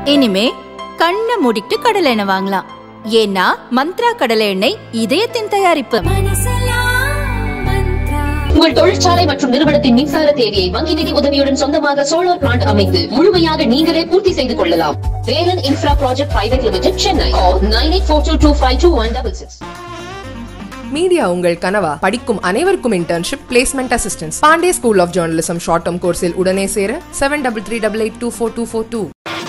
இனிமே கண்ணை மூடிட்டு கடலை எண்ணெய் வாங்கலாம் ஏன்னா மந்த்ரா கடலை எண்ணெய் இதயத்தின் தயாரிப்பு உங்கள் தொழிற்சாலை மற்றும் நிறுவனத்தின் மின்சார தேவையை வங்கி நிதி உதவியுடன் சொந்தமாக சோலார் பிளான்ட் அமைத்து முழுமையாக நீங்களே பூர்த்தி செய்து கொள்ளலாம் Velan infra project private limited Chennai nine eight four two two five two one double six media உங்கள் கனவா படிக்கும் அனைவருக்கும் internship placement assistance Pandey school of journalism short term கோர்ஸில் உடனே சேர seven double three double eight two four two four two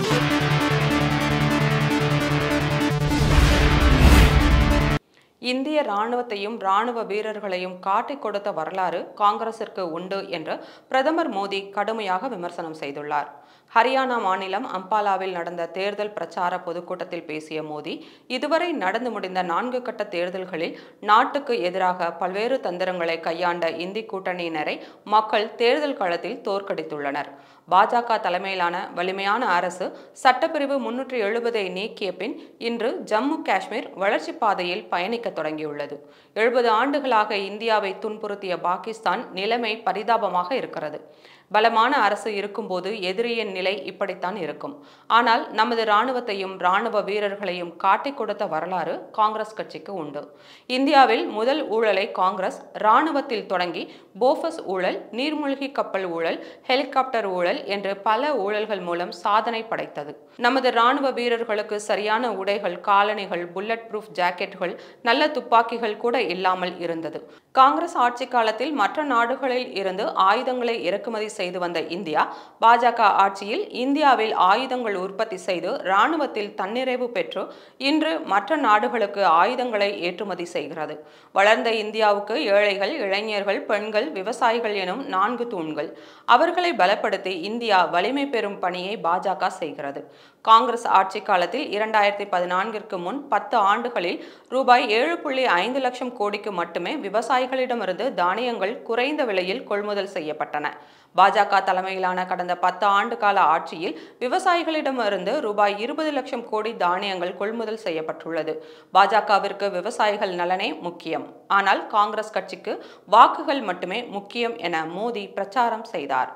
இந்திய ராணுவத்தையும் ராணுவ வீரர்களையும் காட்டிக் கொடுத்த வரலாறு காங்கிரசிற்கு உண்டு என்று பிரதமர் மோடி கடுமையாக விமர்சனம் செய்துள்ளார் ஹரியானா மாநிலம் அம்பாலாவில் நடந்த தேர்தல் பிரச்சார பொதுக்கூட்டத்தில் பேசிய மோடி இதுவரை நடந்து முடிந்த நான்கு கட்ட தேர்தல்களில் நாட்டுக்கு எதிராக பல்வேறு தந்திரங்களை கையாண்ட இந்தி கூட்டணியினரை மக்கள் தேர்தல் களத்தில் தோற்கடித்துள்ளனர் பாஜக தலைமையிலான வலிமையான அரசு சட்டப்பிரிவு முன்னூற்றி எழுபதை நீக்கிய பின் இன்று ஜம்மு காஷ்மீர் வளர்ச்சி பாதையில் பயணிக்க தொடங்கியுள்ளது எழுபது ஆண்டுகளாக இந்தியாவை துன்புறுத்திய பாகிஸ்தான் நிலைமை பரிதாபமாக இருக்கிறது பலமான அரசு இருக்கும்போது எதிரியின் நிலை இப்படித்தான் இருக்கும் ஆனால் நமது இராணுவத்தையும் இராணுவ வீரர்களையும் காட்டிக் கொடுத்த வரலாறு காங்கிரஸ் கட்சிக்கு உண்டு இந்தியாவில் முதல் ஊழலை காங்கிரஸ் இராணுவத்தில் தொடங்கி போஃபஸ் ஊழல் நீர்மூழ்கி கப்பல் ஊழல் ஹெலிகாப்டர் ஊழல் என்று பல ஊழல்கள் மூலம் சாதனை படைத்தது நமது இராணுவ வீரர்களுக்கு சரியான உடைகள் காலணிகள் புல்லட் ப்ரூஃப் ஜாக்கெட்டுகள் நல்ல துப்பாக்கிகள் கூட இல்லாமல் இருந்தது காங்கிரஸ் ஆட்சி காலத்தில் மற்ற நாடுகளில் இருந்து ஆயுதங்களை இறக்குமதி செய்து வந்த இந்தியா பாஜக ஆட்சியில் இந்தியாவில் ஆயுதங்கள் உற்பத்தி செய்து இராணுவத்தில் தன்னிறைவு பெற்று இன்று மற்ற நாடுகளுக்கு ஆயுதங்களை ஏற்றுமதி செய்கிறது வளர்ந்த இந்தியாவுக்கு ஏழைகள் இளைஞர்கள் பெண்கள் விவசாயிகள் எனும் நான்கு தூண்கள் அவர்களை பலப்படுத்தி இந்தியா வலிமை பெறும் பணியை பாஜக செய்கிறது காங்கிரஸ் ஆட்சி காலத்தில் இரண்டாயிரத்தி பதினான்கிற்கு முன் பத்து ஆண்டுகளில் ரூபாய் ஏழு புள்ளி ஐந்து லட்சம் கோடிக்கு மட்டுமே விவசாயிகளிடமிருந்து தானியங்கள் குறைந்த விலையில் கொள்முதல் செய்யப்பட்டன பாஜக தலைமையிலான கடந்த பத்து ஆண்டு கால ஆட்சியில் விவசாயிகளிடமிருந்து ரூபாய் இருபது லட்சம் கோடி தானியங்கள் கொள்முதல் செய்யப்பட்டுள்ளது பாஜகவிற்கு விவசாயிகள் நலனே முக்கியம் ஆனால் காங்கிரஸ் கட்சிக்கு வாக்குகள் மட்டுமே முக்கியம் என மோடி பிரச்சாரம் செய்தார்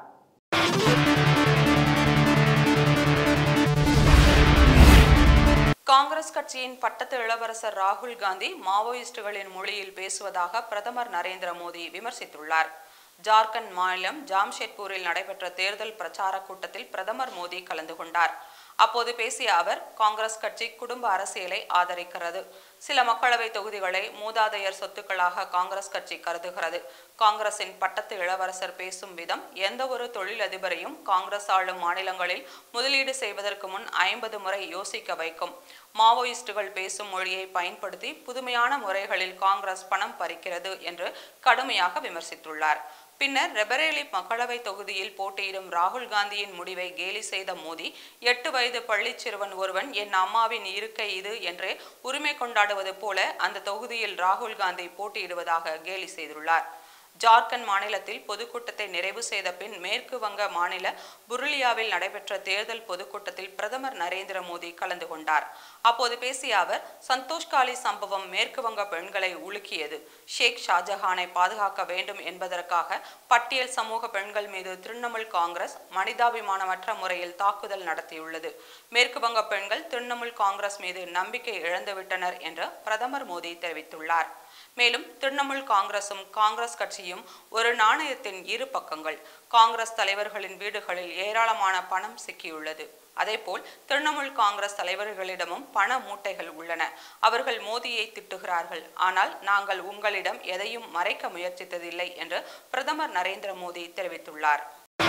காங்கிரஸ் கட்சியின் பட்டத்து இளவரசர் ராகுல் காந்தி மாவோயிஸ்டுகளின் மொழியில் பேசுவதாக பிரதமர் நரேந்திர மோடி விமர்சித்துள்ளார் ஜார்க்கண்ட் மாநிலம் ஜாம்ஷெட்பூரில் நடைபெற்ற தேர்தல் பிரச்சார கூட்டத்தில் பிரதமர் மோடி கலந்து கொண்டார் அப்போது பேசிய அவர் காங்கிரஸ் கட்சி குடும்ப அரசியலை ஆதரிக்கிறது சில மக்களவை தொகுதிகளை மூதாதையர் சொத்துக்களாக காங்கிரஸ் கட்சி கருதுகிறது காங்கிரசின் பட்டத்து இளவரசர் பேசும் விதம் எந்த ஒரு தொழிலதிபரையும் காங்கிரஸ் ஆளும் மாநிலங்களில் முதலீடு செய்வதற்கு முன் ஐம்பது முறை யோசிக்க வைக்கும் மாவோயிஸ்டுகள் பேசும் மொழியை பயன்படுத்தி புதுமையான முறைகளில் காங்கிரஸ் பணம் பறிக்கிறது என்று கடுமையாக விமர்சித்துள்ளார் பின்னர் ரெபரேலி மக்களவை தொகுதியில் போட்டியிடும் ராகுல் காந்தியின் முடிவை கேலி செய்த மோடி எட்டு வயது பள்ளிச் சிறுவன் ஒருவன் என் அம்மாவின் இருக்கை இது என்று உரிமை கொண்டாடுவது போல அந்த தொகுதியில் ராகுல் காந்தி போட்டியிடுவதாக கேலி செய்துள்ளார் ஜார்க்கண்ட் மாநிலத்தில் பொதுக்கூட்டத்தை நிறைவு செய்த பின் மேற்கு வங்க மாநில புருலியாவில் நடைபெற்ற தேர்தல் பொதுக்கூட்டத்தில் பிரதமர் நரேந்திர மோடி கலந்து கொண்டார் அப்போது பேசிய அவர் சந்தோஷ்காலி சம்பவம் மேற்கு வங்க பெண்களை உலுக்கியது ஷேக் ஷாஜஹானை பாதுகாக்க வேண்டும் என்பதற்காக பட்டியல் சமூக பெண்கள் மீது திரிணாமுல் காங்கிரஸ் மனிதாபிமானமற்ற முறையில் தாக்குதல் நடத்தியுள்ளது மேற்கு வங்க பெண்கள் திரிணாமுல் காங்கிரஸ் மீது நம்பிக்கை இழந்துவிட்டனர் என்று பிரதமர் மோடி தெரிவித்துள்ளார் மேலும் திரிணாமுல் காங்கிரசும் காங்கிரஸ் கட்சியும் ஒரு நாணயத்தின் இரு பக்கங்கள் காங்கிரஸ் தலைவர்களின் வீடுகளில் ஏராளமான பணம் சிக்கியுள்ளது அதேபோல் திரிணாமுல் காங்கிரஸ் தலைவர்களிடமும் பண மூட்டைகள் உள்ளன அவர்கள் மோடியை திட்டுகிறார்கள் ஆனால் நாங்கள் உங்களிடம் எதையும் மறைக்க முயற்சித்ததில்லை என்று பிரதமர் நரேந்திர மோடி தெரிவித்துள்ளார்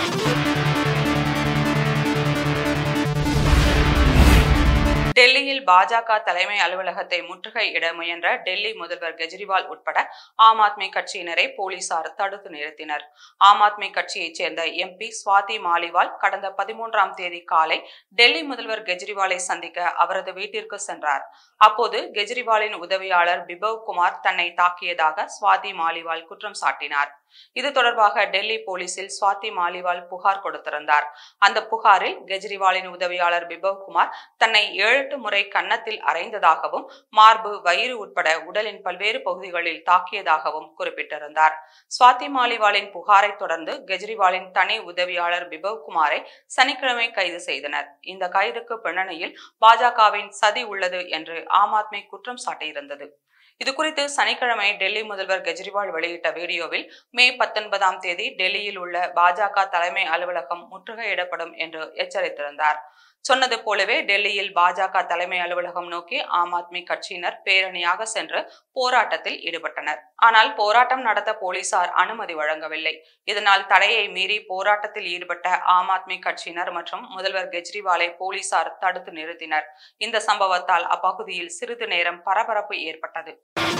டெல்லியில் பாஜக தலைமை அலுவலகத்தை முற்றுகையிட முயன்ற டெல்லி முதல்வர் கெஜ்ரிவால் உட்பட ஆம் ஆத்மி கட்சியினரை போலீசார் தடுத்து நிறுத்தினர் ஆம் ஆத்மி கட்சியைச் சேர்ந்த எம்பி சுவாதி மாலிவால் கடந்த பதிமூன்றாம் தேதி காலை டெல்லி முதல்வர் கெஜ்ரிவாலை சந்திக்க அவரது வீட்டிற்கு சென்றார் அப்போது கெஜ்ரிவாலின் உதவியாளர் பிபவ் குமார் தன்னை தாக்கியதாக சுவாதி மாலிவால் குற்றம் சாட்டினார் இது தொடர்பாக டெல்லி போலீசில் சுவாதி மாலிவால் புகார் கொடுத்திருந்தார் அந்த புகாரில் கெஜ்ரிவாலின் உதவியாளர் பிபவ் குமார் தன்னை ஏழு எட்டு முறை கன்னத்தில் அறைந்ததாகவும் மார்பு வயிறு உட்பட உடலின் பல்வேறு பகுதிகளில் தாக்கியதாகவும் குறிப்பிட்டிருந்தார் சுவாதி மாலிவாலின் புகாரை தொடர்ந்து கெஜ்ரிவாலின் தனி உதவியாளர் பிபவ் குமாரை சனிக்கிழமை கைது செய்தனர் இந்த கைதுக்கு பின்னணியில் பாஜகவின் சதி உள்ளது என்று ஆம் ஆத்மி குற்றம் சாட்டியிருந்தது இது குறித்து சனிக்கிழமை டெல்லி முதல்வர் கெஜ்ரிவால் வெளியிட்ட வீடியோவில் மே பத்தொன்பதாம் தேதி டெல்லியில் உள்ள பாஜக தலைமை அலுவலகம் முற்றுகையிடப்படும் என்று எச்சரித்திருந்தார் சொன்னது போலவே டெல்லியில் பாஜக தலைமை அலுவலகம் நோக்கி ஆம் ஆத்மி கட்சியினர் பேரணியாக சென்று போராட்டத்தில் ஈடுபட்டனர் ஆனால் போராட்டம் நடத்த போலீசார் அனுமதி வழங்கவில்லை இதனால் தடையை மீறி போராட்டத்தில் ஈடுபட்ட ஆம் ஆத்மி கட்சியினர் மற்றும் முதல்வர் கெஜ்ரிவாலை போலீசார் தடுத்து நிறுத்தினர் இந்த சம்பவத்தால் அப்பகுதியில் சிறிது நேரம் பரபரப்பு ஏற்பட்டது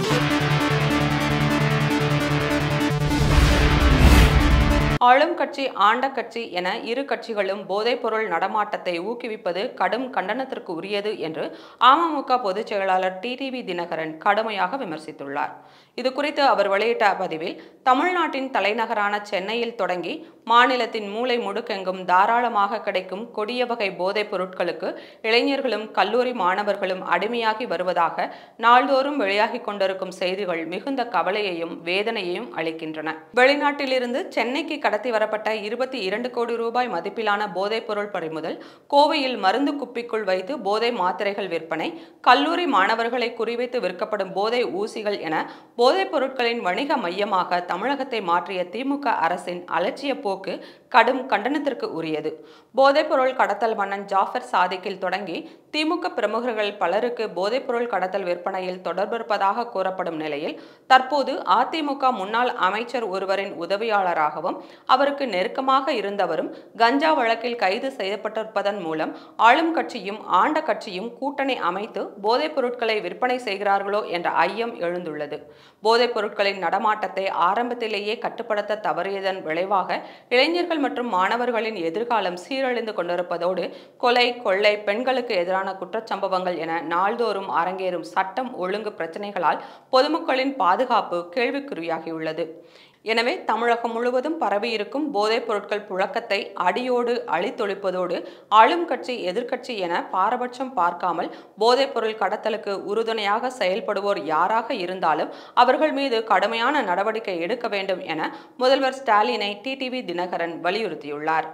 ஆளும் கட்சி ஆண்ட கட்சி என இரு கட்சிகளும் போதைப்பொருள் நடமாட்டத்தை ஊக்குவிப்பது கடும் கண்டனத்திற்கு உரியது என்று அமமுக பொதுச் செயலாளர் டிடிவி தினகரன் கடுமையாக விமர்சித்துள்ளார் இது குறித்து அவர் வெளியிட்ட பதிவில் தமிழ்நாட்டின் தலைநகரான சென்னையில் தொடங்கி மாநிலத்தின் மூளை முடுக்கெங்கும் தாராளமாக கிடைக்கும் கொடிய வகை போதைப் பொருட்களுக்கு இளைஞர்களும் கல்லூரி மாணவர்களும் அடிமையாகி வருவதாக நாள்தோறும் வெளியாகிக் கொண்டிருக்கும் செய்திகள் மிகுந்த கவலையையும் வேதனையையும் அளிக்கின்றன வெளிநாட்டிலிருந்து சென்னைக்கு கடத்தி வரப்பட்ட இருபத்தி இரண்டு கோடி ரூபாய் மதிப்பிலான போதைப் பொருள் பறிமுதல் கோவையில் மருந்து குப்பிக்குள் வைத்து போதை மாத்திரைகள் விற்பனை கல்லூரி மாணவர்களை குறிவைத்து விற்கப்படும் போதை ஊசிகள் என போதைப் பொருட்களின் வணிக மையமாக தமிழகத்தை மாற்றிய திமுக அரசின் அலட்சிய போக்கு கடும் கண்டனத்திற்கு உரியது போதைப்பொருள் கடத்தல் மன்னன் ஜாஃபர் சாதிக்கில் தொடங்கி திமுக பிரமுகர்கள் பலருக்கு போதைப்பொருள் கடத்தல் விற்பனையில் தொடர்பிருப்பதாக கூறப்படும் நிலையில் தற்போது அதிமுக முன்னாள் அமைச்சர் ஒருவரின் உதவியாளராகவும் அவருக்கு நெருக்கமாக இருந்தவரும் கஞ்சா வழக்கில் கைது செய்யப்பட்டிருப்பதன் மூலம் ஆளும் கட்சியும் ஆண்ட கட்சியும் கூட்டணி அமைத்து போதைப் பொருட்களை விற்பனை செய்கிறார்களோ என்ற ஐயம் எழுந்துள்ளது போதைப் பொருட்களின் நடமாட்டத்தை ஆரம்பத்திலேயே கட்டுப்படுத்த தவறியதன் விளைவாக இளைஞர்கள் மற்றும் மாணவர்களின் எதிர்காலம் சீரழிந்து கொண்டிருப்பதோடு கொலை கொள்ளை பெண்களுக்கு எதிரான குற்றச்சம்பவங்கள் என நாள்தோறும் அரங்கேறும் சட்டம் ஒழுங்கு பிரச்சனைகளால் பொதுமக்களின் பாதுகாப்பு கேள்விக்குறியாகியுள்ளது எனவே தமிழகம் முழுவதும் பரவியிருக்கும் போதைப் பொருட்கள் புழக்கத்தை அடியோடு அழித்தொழிப்பதோடு ஆளும் கட்சி எதிர்க்கட்சி என பாரபட்சம் பார்க்காமல் போதைப் பொருள் கடத்தலுக்கு உறுதுணையாக செயல்படுவோர் யாராக இருந்தாலும் அவர்கள் மீது கடுமையான நடவடிக்கை எடுக்க வேண்டும் என முதல்வர் ஸ்டாலினை டிடிவி தினகரன் வலியுறுத்தியுள்ளார்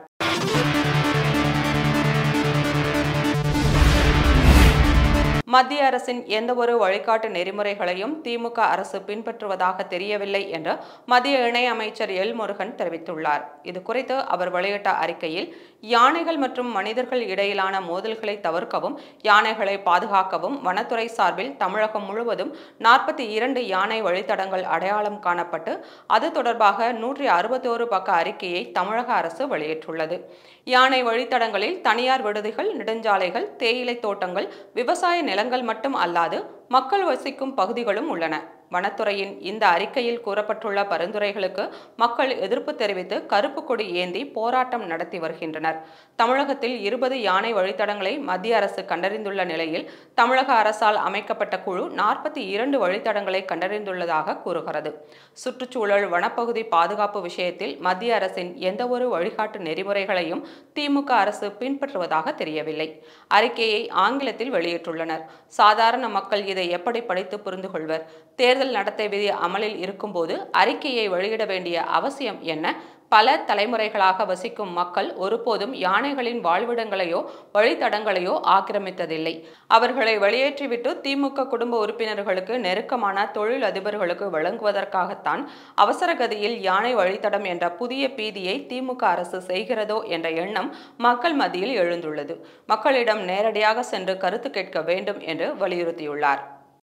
மத்திய அரசின் எந்தவொரு வழிகாட்டு நெறிமுறைகளையும் திமுக அரசு பின்பற்றுவதாக தெரியவில்லை என்று மத்திய இணையமைச்சர் எல் முருகன் தெரிவித்துள்ளார் இது குறித்து அவர் வெளியிட்ட அறிக்கையில் யானைகள் மற்றும் மனிதர்கள் இடையிலான மோதல்களை தவிர்க்கவும் யானைகளை பாதுகாக்கவும் வனத்துறை சார்பில் தமிழகம் முழுவதும் நாற்பத்தி இரண்டு யானை வழித்தடங்கள் அடையாளம் காணப்பட்டு அது தொடர்பாக நூற்றி அறுபத்தோரு பக்க அறிக்கையை தமிழக அரசு வெளியிட்டுள்ளது யானை வழித்தடங்களில் தனியார் விடுதிகள் நெடுஞ்சாலைகள் தேயிலை தோட்டங்கள் விவசாய நிலங்கள் மட்டும் அல்லாது மக்கள் வசிக்கும் பகுதிகளும் உள்ளன வனத்துறையின் இந்த அறிக்கையில் கூறப்பட்டுள்ள பரிந்துரைகளுக்கு மக்கள் எதிர்ப்பு தெரிவித்து கருப்பு கொடி ஏந்தி போராட்டம் நடத்தி வருகின்றனர் தமிழகத்தில் இருபது யானை வழித்தடங்களை மத்திய அரசு கண்டறிந்துள்ள நிலையில் தமிழக அரசால் அமைக்கப்பட்ட குழு நாற்பத்தி இரண்டு வழித்தடங்களை கண்டறிந்துள்ளதாக கூறுகிறது சுற்றுச்சூழல் வனப்பகுதி பாதுகாப்பு விஷயத்தில் மத்திய அரசின் எந்தவொரு வழிகாட்டு நெறிமுறைகளையும் திமுக அரசு பின்பற்றுவதாக தெரியவில்லை அறிக்கையை ஆங்கிலத்தில் வெளியிட்டுள்ளனர் சாதாரண மக்கள் இதை எப்படி படித்து புரிந்து கொள்வர் தேர்தல் நடத்தை விதி அமலில் இருக்கும்போது அறிக்கையை வெளியிட வேண்டிய அவசியம் என்ன பல தலைமுறைகளாக வசிக்கும் மக்கள் ஒருபோதும் யானைகளின் வாழ்விடங்களையோ வழித்தடங்களையோ ஆக்கிரமித்ததில்லை அவர்களை வெளியேற்றிவிட்டு திமுக குடும்ப உறுப்பினர்களுக்கு நெருக்கமான தொழில் அதிபர்களுக்கு வழங்குவதற்காகத்தான் அவசரகதியில் யானை வழித்தடம் என்ற புதிய பீதியை திமுக அரசு செய்கிறதோ என்ற எண்ணம் மக்கள் மத்தியில் எழுந்துள்ளது மக்களிடம் நேரடியாக சென்று கருத்து கேட்க வேண்டும் என்று வலியுறுத்தியுள்ளார்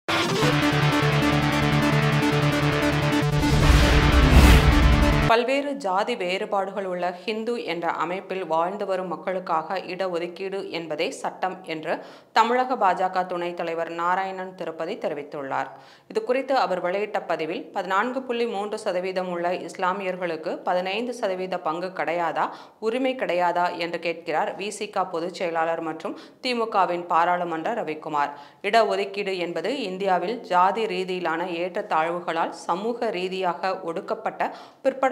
பல்வேறு ஜாதி வேறுபாடுகள் உள்ள ஹிந்து என்ற அமைப்பில் வாழ்ந்து வரும் மக்களுக்காக இடஒதுக்கீடு என்பதே சட்டம் என்று தமிழக பாஜக துணைத் தலைவர் நாராயணன் திருப்பதி தெரிவித்துள்ளார் இது குறித்து அவர் வெளியிட்ட பதிவில் பதினான்கு புள்ளி மூன்று சதவீதம் உள்ள இஸ்லாமியர்களுக்கு பதினைந்து சதவீத பங்கு கிடையாதா உரிமை கிடையாதா என்று கேட்கிறார் விசிக பொதுச் செயலாளர் மற்றும் திமுகவின் பாராளுமன்ற ரவிக்குமார் இடஒதுக்கீடு என்பது இந்தியாவில் ஜாதி ரீதியிலான ஏற்றத்தாழ்வுகளால் சமூக ரீதியாக ஒடுக்கப்பட்ட பிற்படுத்த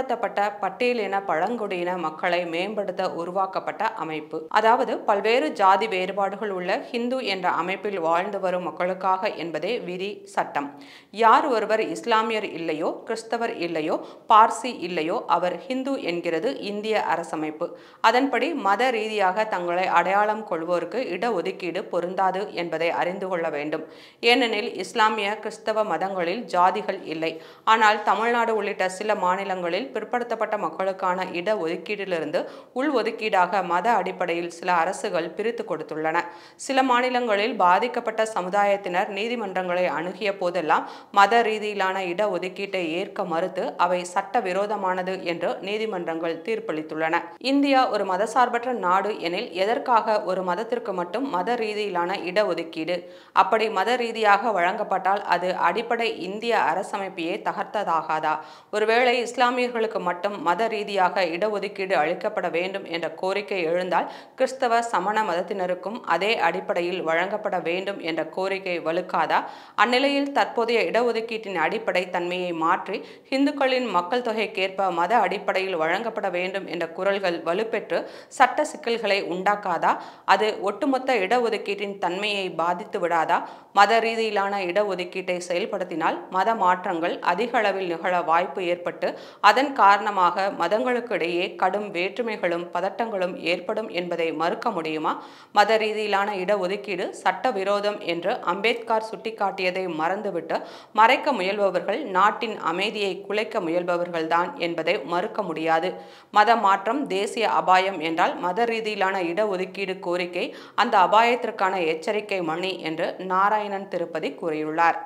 பிற்படுத்தப்பட்ட பட்டியலின பழங்குடியின மக்களை மேம்படுத்த உருவாக்கப்பட்ட அமைப்பு அதாவது பல்வேறு ஜாதி வேறுபாடுகள் உள்ள ஹிந்து என்ற அமைப்பில் வாழ்ந்து வரும் மக்களுக்காக என்பதே விதி சட்டம் யார் ஒருவர் இஸ்லாமியர் இல்லையோ கிறிஸ்தவர் இல்லையோ பார்சி இல்லையோ அவர் ஹிந்து என்கிறது இந்திய அரசமைப்பு அதன்படி மத ரீதியாக தங்களை அடையாளம் கொள்வோருக்கு இடஒதுக்கீடு பொருந்தாது என்பதை அறிந்து கொள்ள வேண்டும் ஏனெனில் இஸ்லாமிய கிறிஸ்தவ மதங்களில் ஜாதிகள் இல்லை ஆனால் தமிழ்நாடு உள்ளிட்ட சில மாநிலங்களில் பிற்படுத்தப்பட்ட மக்களுக்கான இட ஒதுக்கீட்டிலிருந்து உள் ஒதுக்கீடாக மத அடிப்படையில் சில அரசுகள் பிரித்து கொடுத்துள்ளன சில மாநிலங்களில் பாதிக்கப்பட்ட சமுதாயத்தினர் நீதிமன்றங்களை அணுகிய போதெல்லாம் மத ரீதியிலான இட ஒதுக்கீட்டை ஏற்க மறுத்து அவை சட்ட விரோதமானது என்று நீதிமன்றங்கள் தீர்ப்பளித்துள்ளன இந்தியா ஒரு மதசார்பற்ற நாடு எனில் எதற்காக ஒரு மதத்திற்கு மட்டும் மத ரீதியிலான இடஒதுக்கீடு அப்படி மத ரீதியாக வழங்கப்பட்டால் அது அடிப்படை இந்திய அரசமைப்பையே தகர்த்ததாகாதா ஒருவேளை இஸ்லாமியர்களுக்கு மட்டும் மத ரீதியாக இடஒதுக்கீடு அளிக்கப்பட வேண்டும் என்ற கோரிக்கை எழுந்தால் கிறிஸ்தவ சமண மதத்தினருக்கும் அதே அடிப்படையில் வழங்கப்பட வேண்டும் என்ற கோரிக்கை வலுக்காதா அந்நிலையில் தற்போதைய இடஒதுக்கீட்டின் அடிப்படை தன்மையை மாற்றி இந்துக்களின் மக்கள் தொகைக்கேற்ப மத அடிப்படையில் வழங்கப்பட வேண்டும் என்ற குரல்கள் வலுப்பெற்று சட்ட சிக்கல்களை உண்டாக்காதா அது ஒட்டுமொத்த இடஒதுக்கீட்டின் தன்மையை பாதித்து விடாதா மத ரீதியிலான இடஒதுக்கீட்டை செயல்படுத்தினால் மத மாற்றங்கள் அதிக அளவில் நிகழ வாய்ப்பு ஏற்பட்டு அதன் காரணமாக மதங்களுக்கு இடையே கடும் வேற்றுமைகளும் பதட்டங்களும் ஏற்படும் என்பதை மறுக்க முடியுமா மத ரீதியிலான இடஒதுக்கீடு சட்டவிரோதம் என்று அம்பேத்கர் சுட்டிக்காட்டியதை மறந்துவிட்டு மறைக்க முயல்பவர்கள் நாட்டின் அமைதியை குலைக்க முயல்பவர்கள்தான் என்பதை மறுக்க முடியாது மத மாற்றம் தேசிய அபாயம் என்றால் மத ரீதியிலான இடஒதுக்கீடு கோரிக்கை அந்த அபாயத்திற்கான எச்சரிக்கை மணி என்று நாராயணன் திருப்பதி கூறியுள்ளார்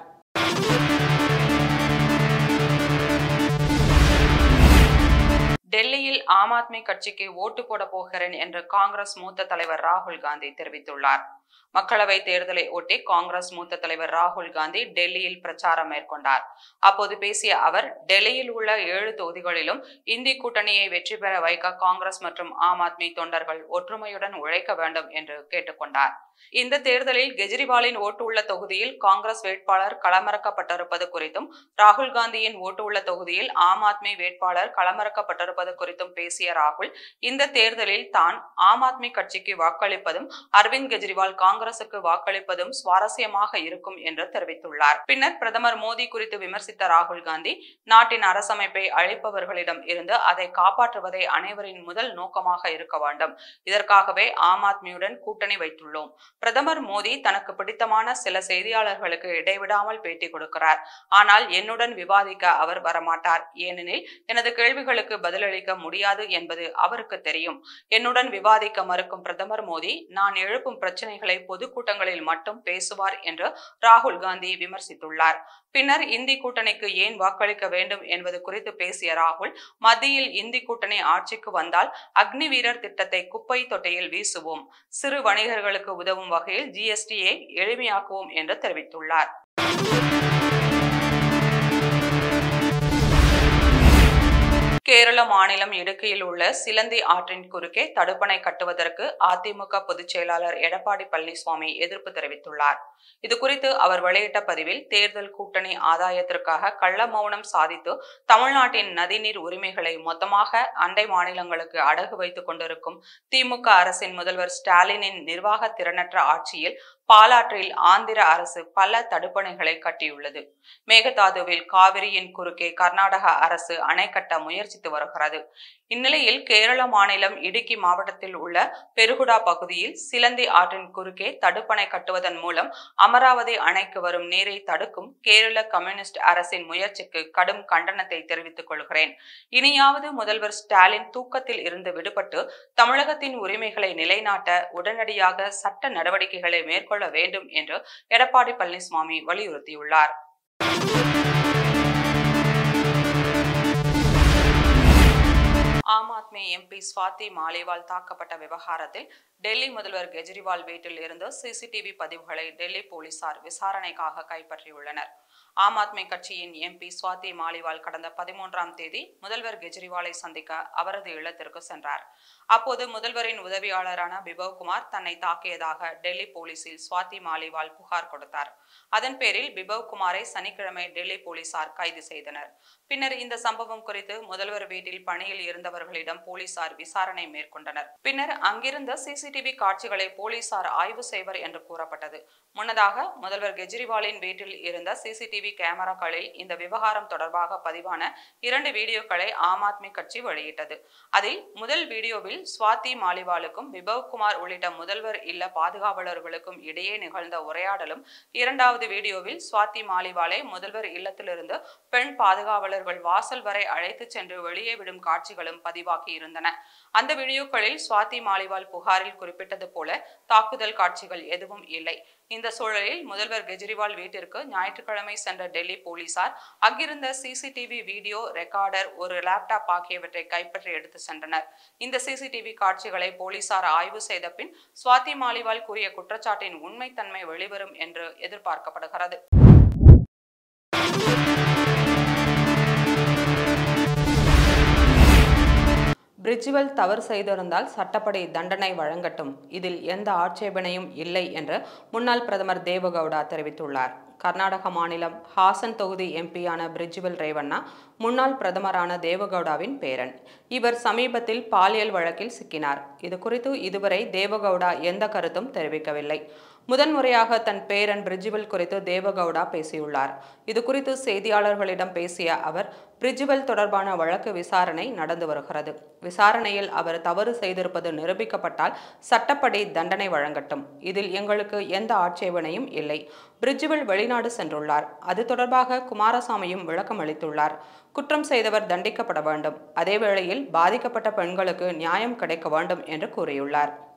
டெல்லியில் ஆம் ஆத்மி கட்சிக்கு ஓட்டு போட போகிறேன் என்று காங்கிரஸ் மூத்த தலைவர் ராகுல் காந்தி தெரிவித்துள்ளார் மக்களவை தேர்தலை ஒட்டி காங்கிரஸ் மூத்த தலைவர் ராகுல் காந்தி டெல்லியில் பிரச்சாரம் மேற்கொண்டார் அப்போது பேசிய அவர் டெல்லியில் உள்ள ஏழு தொகுதிகளிலும் இந்தி கூட்டணியை வெற்றி பெற வைக்க காங்கிரஸ் மற்றும் ஆம் ஆத்மி தொண்டர்கள் ஒற்றுமையுடன் உழைக்க வேண்டும் என்று கேட்டுக்கொண்டார் இந்த தேர்தலில் கெஜ்ரிவாலின் ஓட்டு உள்ள தொகுதியில் காங்கிரஸ் வேட்பாளர் களமிறக்கப்பட்டிருப்பது குறித்தும் ராகுல் காந்தியின் ஓட்டு உள்ள தொகுதியில் ஆம் ஆத்மி வேட்பாளர் களமிறக்கப்பட்டிருப்பது குறித்தும் பேசிய ராகுல் இந்த தேர்தலில் தான் ஆம் ஆத்மி கட்சிக்கு வாக்களிப்பதும் அரவிந்த் கெஜ்ரிவால் காங்கிரசுக்கு வாக்களிப்பதும் சுவாரஸ்யமாக இருக்கும் என்று தெரிவித்துள்ளார் பின்னர் பிரதமர் மோடி குறித்து விமர்சித்த ராகுல் காந்தி நாட்டின் அரசமைப்பை அழிப்பவர்களிடம் இருந்து அதை காப்பாற்றுவதே அனைவரின் முதல் நோக்கமாக இருக்க வேண்டும் இதற்காகவே ஆம் ஆத்மியுடன் கூட்டணி வைத்துள்ளோம் பிரதமர் மோடி தனக்கு பிடித்தமான சில செய்தியாளர்களுக்கு இடைவிடாமல் பேட்டி கொடுக்கிறார் ஆனால் என்னுடன் விவாதிக்க அவர் வரமாட்டார் ஏனெனில் எனது கேள்விகளுக்கு பதிலளிக்க முடியாது என்பது அவருக்கு தெரியும் என்னுடன் விவாதிக்க மறுக்கும் பிரதமர் மோடி நான் எழுப்பும் பிரச்சனைகளை பொதுக்கூட்டங்களில் மட்டும் பேசுவார் என்று ராகுல் காந்தி விமர்சித்துள்ளார் பின்னர் இந்தி கூட்டணிக்கு ஏன் வாக்களிக்க வேண்டும் என்பது குறித்து பேசிய ராகுல் மத்தியில் இந்தி கூட்டணி ஆட்சிக்கு வந்தால் அக்னி வீரர் திட்டத்தை குப்பை தொட்டியில் வீசுவோம் சிறு வணிகர்களுக்கு உதவும் வகையில் ஜிஎஸ்டியை எளிமையாக்குவோம் என்று தெரிவித்துள்ளார் கேரள மாநிலம் இடுக்கியில் உள்ள சிலந்தி ஆற்றின் குறுக்கே தடுப்பணை கட்டுவதற்கு அதிமுக பொதுச் செயலாளர் எடப்பாடி பழனிசாமி எதிர்ப்பு தெரிவித்துள்ளார் இது குறித்து அவர் வெளியிட்ட பதிவில் தேர்தல் கூட்டணி ஆதாயத்திற்காக கள்ள மௌனம் சாதித்து தமிழ்நாட்டின் நதிநீர் உரிமைகளை மொத்தமாக அண்டை மாநிலங்களுக்கு அடகு வைத்துக் கொண்டிருக்கும் திமுக அரசின் முதல்வர் ஸ்டாலினின் நிர்வாக திறனற்ற ஆட்சியில் பாலாற்றில் ஆந்திர அரசு பல தடுப்பணைகளை கட்டியுள்ளது மேகதாதுவில் காவிரியின் குறுக்கே கர்நாடக அரசு அணை கட்ட முயற்சித்து வருகிறது இந்நிலையில் கேரள மாநிலம் இடுக்கி மாவட்டத்தில் உள்ள பெருகுடா பகுதியில் சிலந்தி ஆற்றின் குறுக்கே தடுப்பணை கட்டுவதன் மூலம் அமராவதி அணைக்கு வரும் நீரை தடுக்கும் கேரள கம்யூனிஸ்ட் அரசின் முயற்சிக்கு கடும் கண்டனத்தை தெரிவித்துக் கொள்கிறேன் இனியாவது முதல்வர் ஸ்டாலின் தூக்கத்தில் இருந்து விடுபட்டு தமிழகத்தின் உரிமைகளை நிலைநாட்ட உடனடியாக சட்ட நடவடிக்கைகளை மேற்கொள்ள வேண்டும் என்று எடப்பாடி பழனிசாமி வலியுறுத்தியுள்ளார் ஆம் ஆத்மி எம்பி ஸ்வாதி மாலேவால் தாக்கப்பட்ட விவகாரத்தில் டெல்லி முதல்வர் கெஜ்ரிவால் வீட்டில் இருந்து சிசிடிவி பதிவுகளை டெல்லி போலீசார் விசாரணைக்காக கைப்பற்றியுள்ளனர் ஆம் ஆத்மி கட்சியின் எம்பி சுவாதி மாலிவால் கடந்த பதிமூன்றாம் தேதி முதல்வர் கெஜ்ரிவாலை சந்திக்க அவரது இல்லத்திற்கு சென்றார் அப்போது முதல்வரின் உதவியாளரான பிபவ் குமார் தன்னை தாக்கியதாக டெல்லி போலீசில் சுவாதி மாலிவால் புகார் கொடுத்தார் அதன் பேரில் பிபவ் குமாரை சனிக்கிழமை டெல்லி போலீசார் கைது செய்தனர் பின்னர் இந்த சம்பவம் குறித்து முதல்வர் வீட்டில் பணியில் இருந்தவர்களிடம் போலீசார் விசாரணை மேற்கொண்டனர் பின்னர் அங்கிருந்த சிசிடிவி காட்சிகளை போலீசார் ஆய்வு செய்வர் என்று கூறப்பட்டது முன்னதாக முதல்வர் கெஜ்ரிவாலின் வீட்டில் இருந்த சிசிடிவி கேமராக்களில் இந்த விவகாரம் தொடர்பாக பதிவான இரண்டு வீடியோக்களை ஆம் ஆத்மி கட்சி வெளியிட்டது அதில் முதல் வீடியோவில் சுவாதி மாலிவாலுக்கும் விபவ் குமார் உள்ளிட்ட முதல்வர் இல்ல பாதுகாவலர்களுக்கும் இடையே நிகழ்ந்த உரையாடலும் இரண்டாவது வீடியோவில் சுவாதி மாலிவாலை முதல்வர் இல்லத்திலிருந்து பெண் பாதுகாவலர்கள் வாசல் வரை அழைத்துச் சென்று வெளியே விடும் காட்சிகளும் பதிவாகி இருந்தன அந்த வீடியோக்களில் சுவாதி மாலிவால் புகாரில் குறிப்பிட்டது போல தாக்குதல் காட்சிகள் எதுவும் இல்லை இந்த சூழலில் முதல்வர் கெஜ்ரிவால் வீட்டிற்கு ஞாயிற்றுக்கிழமை சென்ற டெல்லி போலீசார் அங்கிருந்த சிசிடிவி வீடியோ ரெக்கார்டர் ஒரு லேப்டாப் ஆகியவற்றை கைப்பற்றி எடுத்து சென்றனர் இந்த சிசிடிவி காட்சிகளை போலீசார் ஆய்வு செய்த பின் சுவாதி மாலிவால் கூறிய குற்றச்சாட்டின் உண்மைத்தன்மை வெளிவரும் என்று எதிர்பார்க்கப்படுகிறது பிரிட்ஜ்வெல் தவறு செய்திருந்தால் சட்டப்படி தண்டனை வழங்கட்டும் இதில் எந்த ஆட்சேபனையும் இல்லை என்று முன்னாள் பிரதமர் தேவகவுடா தெரிவித்துள்ளார் கர்நாடக மாநிலம் ஹாசன் தொகுதி எம்பியான பிரிட்ஜ்வெல் ரேவண்ணா முன்னாள் பிரதமரான தேவகவுடாவின் பேரன் இவர் சமீபத்தில் பாலியல் வழக்கில் சிக்கினார் இது குறித்து இதுவரை தேவகவுடா எந்த கருத்தும் தெரிவிக்கவில்லை முதன்முறையாக தன் பேரன் பிரிட்ஜ்வெல் குறித்து தேவகவுடா பேசியுள்ளார் இது குறித்து செய்தியாளர்களிடம் பேசிய அவர் பிரிட்ஜ்வெல் தொடர்பான வழக்கு விசாரணை நடந்து வருகிறது விசாரணையில் அவர் தவறு செய்திருப்பது நிரூபிக்கப்பட்டால் சட்டப்படி தண்டனை வழங்கட்டும் இதில் எங்களுக்கு எந்த ஆட்சேபனையும் இல்லை பிரிட்ஜ்வெல் வெளிநாடு சென்றுள்ளார் அது தொடர்பாக குமாரசாமியும் விளக்கம் அளித்துள்ளார் குற்றம் செய்தவர் தண்டிக்கப்பட வேண்டும் அதேவேளையில் பாதிக்கப்பட்ட பெண்களுக்கு நியாயம் கிடைக்க வேண்டும் என்று கூறியுள்ளார்